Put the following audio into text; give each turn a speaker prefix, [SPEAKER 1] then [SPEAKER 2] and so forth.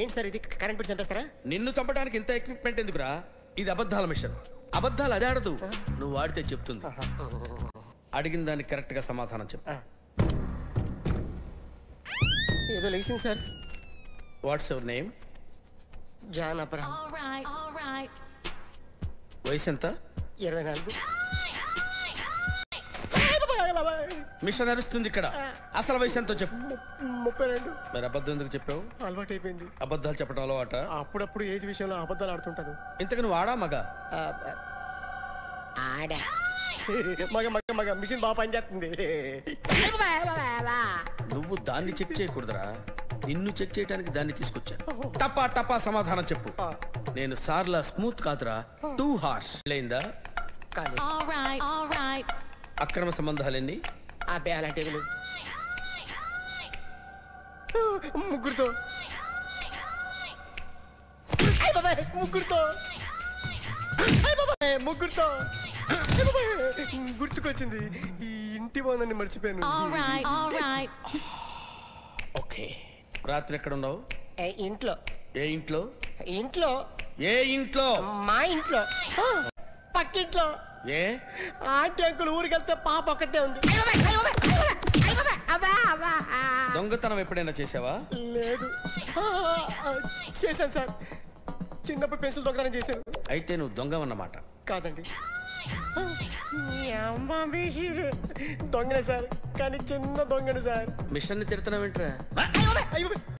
[SPEAKER 1] ఏంటి సార్ ఇది current bill చంపేస్తారా
[SPEAKER 2] నిన్ను చంపడానికి ఇంత ఎక్విప్మెంట్ ఎందుకురా ఇది అబద్ధాల మిషన్ అబద్ధాలు అది ఆడదు నువ్వు ఆడితే చెప్తుంది అడిగిన దానికి కరెక్ట్ గా సమాధానం చెప్పు
[SPEAKER 1] ఆ. ఏదో లేచింది sir
[SPEAKER 2] what's ever name
[SPEAKER 1] John Abraham
[SPEAKER 3] All right, all right.
[SPEAKER 2] వయసు ఎంత
[SPEAKER 1] ఇరవై నాలుగు
[SPEAKER 2] మిషన్ నడుస్తుంది ఇక్కడ అసలు వయసు ఎంతో చెప్పు
[SPEAKER 1] ముప్పై రెండు
[SPEAKER 2] మరి అబద్ధం ఎందుకు చెప్పావు
[SPEAKER 1] అలవాటు అయిపోయింది
[SPEAKER 2] అబద్ధాలు చెప్పడం అలవాట
[SPEAKER 1] అప్పుడప్పుడు ఏజ్ విషయంలో అబద్ధాలు ఆడుతుంటాను
[SPEAKER 2] ఇంతకు నువ్వు ఆడా మగ
[SPEAKER 1] ఆ, ఆడా మగ మగ మగ మిషన్ బాగా పనిచేస్తుంది
[SPEAKER 2] నువ్వు దాన్ని చెక్ చేయకూడదురా నిన్ను చెక్ చేయడానికి దాన్ని తీసుకొచ్చా టపా టపా సమాధానం చెప్పు
[SPEAKER 1] ఆ,
[SPEAKER 2] నేను సార్లా స్మూత్ కాదురా టూ హార్ష్ లేందా
[SPEAKER 1] కానీ
[SPEAKER 3] All right, all right.
[SPEAKER 2] అక్రమ సంబంధాలెన్ని
[SPEAKER 1] ఆ బే అలాంటి ఏమీ లేవు. ముగ్గురుతో అయ్ బాబాయ్, ముగ్గురుతో అయ్ బాబాయ్, ముగ్గురుతో అయ్ బాబాయ్, గుర్తుకొచ్చింది ఈ ఇంటి బాగుందని మర్చిపోయాను
[SPEAKER 3] All right, all right.
[SPEAKER 2] Okay రాత్రి ఎక్కడ ఉన్నావు
[SPEAKER 1] ఏ, ఇంట్లో
[SPEAKER 2] ఏ ఇంట్లో
[SPEAKER 1] ఇంట్లో
[SPEAKER 2] ఏ ఇంట్లో
[SPEAKER 1] మా ఇంట్లో ఆ, పక్కింట్లో
[SPEAKER 2] ఏ
[SPEAKER 1] ఆంటీ అంకుల్ ఊరికి వెళ్తే పాప ఒక్కతే ఉంది
[SPEAKER 2] దొంగతనం ఎప్పుడైనా చేసావా
[SPEAKER 1] లేదు ఆ, ఆ, చేశాను సార్ చిన్నప్పుడు పెన్సిల్ దొంగతనం చేశాను
[SPEAKER 2] అయితే నువ్వు దొంగవన్నమాట
[SPEAKER 1] కాదండి మీ అమ్మ మీరే. దొంగనే సార్ కానీ చిన్న దొంగని సార్
[SPEAKER 2] మిషన్ ని తిడతావేంట్రా
[SPEAKER 1] అయ్యో